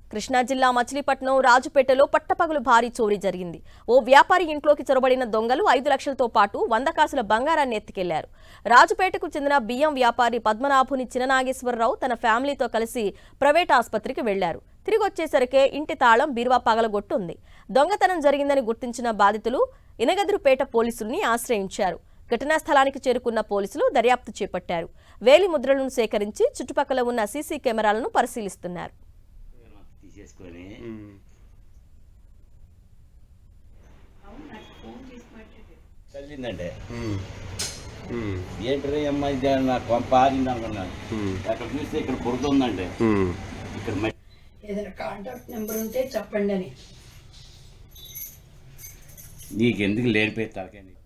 కృష్ణా జిల్లా మచిలీపట్నం రాజుపేటలో పట్టపగలు భారీ చోరీ జరిగింది ఓ వ్యాపారి ఇంట్లోకి చొరబడిన దొంగలు ఐదు లక్షలతో పాటు వంద కాసుల బంగారాన్ని ఎత్తుకెళ్లారు రాజుపేటకు చెందిన బియ్యం వ్యాపారి పద్మనాభుని చిననాగేశ్వరరావు తన ఫ్యామిలీతో కలిసి ప్రైవేట్ ఆసుపత్రికి వెళ్లారు తిరిగి వచ్చేసరికే ఇంటి తాళం బీరువా పగలగొట్టుంది దొంగతనం జరిగిందని గుర్తించిన బాధితులు ఇనగదురుపేట పోలీసుల్ని ఆశ్రయించారు ఘటనా స్థలానికి చేరుకున్న పోలీసులు దర్యాప్తు చేపట్టారు వేలి ముద్రలను సేకరించి చుట్టుపక్కల ఉన్న సీసీ కెమెరాలను పరిశీలిస్తున్నారు తీసేసుకొని తల్లిందంటే ఏంటి అమ్మాయి ఇది నా కొంప ఆగింది అనుకున్నాను అక్కడ చూస్తే ఇక్కడ పుడుతుందంటే ఇక్కడ మట్టి ఏదైనా కాంటాక్ట్ నెంబర్ ఉంటే చెప్పండి అని నీకెందుకు లేనిపోయి తలకాయ నీకు?